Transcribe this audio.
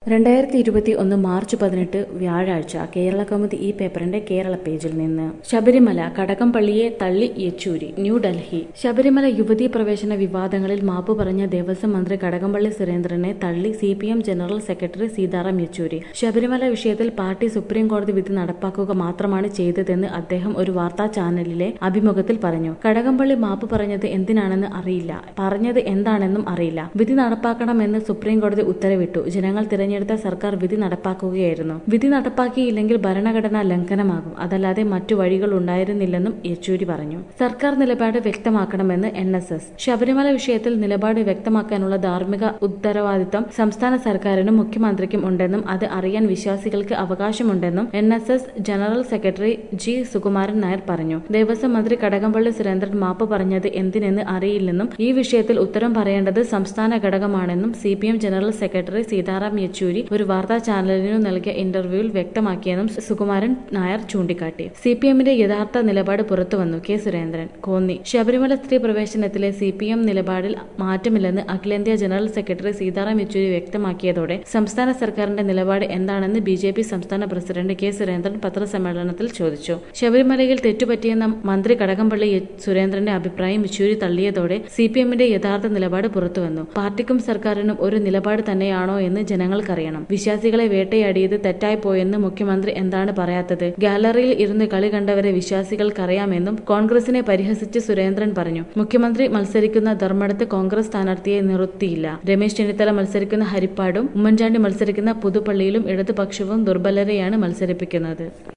രണ്ടായിരത്തി ഇരുപത്തി ഒന്ന് മാർച്ച് പതിനെട്ട് വ്യാഴാഴ്ച കേരള കൗമുദി ഈ പേപ്പറിന്റെ കേരള പേജിൽ നിന്ന് ശബരിമല കടകംപള്ളിയെ തള്ളി യെച്ചൂരി ന്യൂഡൽഹി ശബരിമല യുവതീ പ്രവേശന വിവാദങ്ങളിൽ മാപ്പ് പറഞ്ഞ ദേവസ്വം മന്ത്രി കടകംപള്ളി സുരേന്ദ്രനെ തള്ളി C P M general secretary Sitaram Yechury Sabarimala വിഷയത്തിൽ പാർട്ടി സുപ്രീം കോടതി വിധി നടപ്പാക്കുക മാത്രമാണ് ചെയ്തതെന്ന് അദ്ദേഹം ഒരു വാർത്താ ചാനലിലെ അഭിമുഖത്തിൽ പറഞ്ഞു കടകംപള്ളി മാപ്പ് പറഞ്ഞത് എന്തിനാണെന്ന് അറിയില്ല പറഞ്ഞത് എന്താണെന്നും അറിയില്ല വിധി നടപ്പാക്കണമെന്ന് സുപ്രീം കോടതി ഉത്തരവിട്ടു ജനങ്ങൾ തിരഞ്ഞെടുത്ത സർക്കാർ വിധി നടപ്പാക്കുകയായിരുന്നു വിധി നടപ്പാക്കിയില്ലെങ്കിൽ ഭരണഘടനാ ലംഘനമാകും അതല്ലാതെ മറ്റു വഴികൾ ഉണ്ടായിരുന്നില്ലെന്നും യെച്ചൂരി പറഞ്ഞു സർക്കാർ നിലപാട് വ്യക്തമാക്കണമെന്ന് എൻ എസ് എസ് ശബരിമല വിഷയത്തിൽ നിലപാട് വ്യക്തമാക്കാനുള്ള ധാർമ്മിക ഉത്തരവാദിത്തം സംസ്ഥാന സർക്കാരിനും മുഖ്യമന്ത്രിക്കും ഉണ്ടെന്നും അത് അറിയാൻ വിശ്വാസികൾക്ക് അവകാശമുണ്ടെന്നും N S S general secretary G Sukumaran Nair പറഞ്ഞു ദേവസ്വം മന്ത്രി കടകംപള്ളി സുരേന്ദ്രൻ മാപ്പ് പറഞ്ഞത് എന്തിനെന്ന് അറിയില്ലെന്നും ഈ വിഷയത്തിൽ ഉത്തരം പറയേണ്ടത് സംസ്ഥാന ഘടകമാണെന്നും C P M general secretary Sitaram Yechury ഒരു വാർത്താ ചാനലിനു നൽകിയ ഇന്റർവ്യൂവിൽ വ്യക്തമാക്കിയെന്നും സുകുമാരൻ നായർ ചൂണ്ടിക്കാട്ടി സി പി എമ്മിന്റെ യഥാർത്ഥ നിലപാട് പുറത്തുവന്നു കെ സുരേന്ദ്രൻ കോന്നി ശബരിമല സ്ത്രീ പ്രവേശനത്തിലെ സി പി എം നിലപാടിൽ മാറ്റമില്ലെന്ന് അഖിലേന്ത്യാ ജനറൽ സെക്രട്ടറി സീതാറാം യെച്ചൂരി വ്യക്തമാക്കിയതോടെ സംസ്ഥാന സർക്കാരിന്റെ നിലപാട് എന്താണെന്ന് ബി ജെ പി സംസ്ഥാന പ്രസിഡന്റ് കെ സുരേന്ദ്രൻ പത്രസമ്മേളനത്തിൽ ചോദിച്ചു ശബരിമലയിൽ തെറ്റുപറ്റിയെന്ന മന്ത്രി കടകംപള്ളി യെ- സുരേന്ദ്രന്റെ അഭിപ്രായം യെച്ചൂരി തള്ളിയതോടെ സി പി എമ്മിന്റെ യഥാർത്ഥ നിലപാട് പുറത്തുവന്നു പാർട്ടിക്കും സർക്കാരിനും ഒരു നിലപാട് തന്നെയാണോ എന്ന് ജനങ്ങൾക്കറിയണം വിശ്വാസികളെ വേട്ടയാടിയത് തെറ്റായി പോയെന്ന് മുഖ്യമന്ത്രി എന്താണ് പറയാത്തത് ഗാലറിയിൽ ഇരുന്ന് കളി കണ്ടവരെ വിശ്വാസികൾക്കറിയാമെന്നും കോൺഗ്രസിനെ പരിഹസിച്ച് സുരേന്ദ്രൻ പറഞ്ഞു മുഖ്യമന്ത്രി മത്സരിക്കുന്ന ധർമ്മടത്ത് കോൺഗ്രസ് സ്ഥാനാർത്ഥിയെ നിർത്തിയില്ല രമേശ് ചെന്നിത്തല മത്സരിക്കുന്ന ഹരിപ്പാടും ഉമ്മൻചാണ്ടി മത്സരിക്കുന്ന പുതുപ്പള്ളിയിലും ഇടതുപക്ഷവും ദുർബലരെയാണ് മത്സരിപ്പിക്കുന്നത്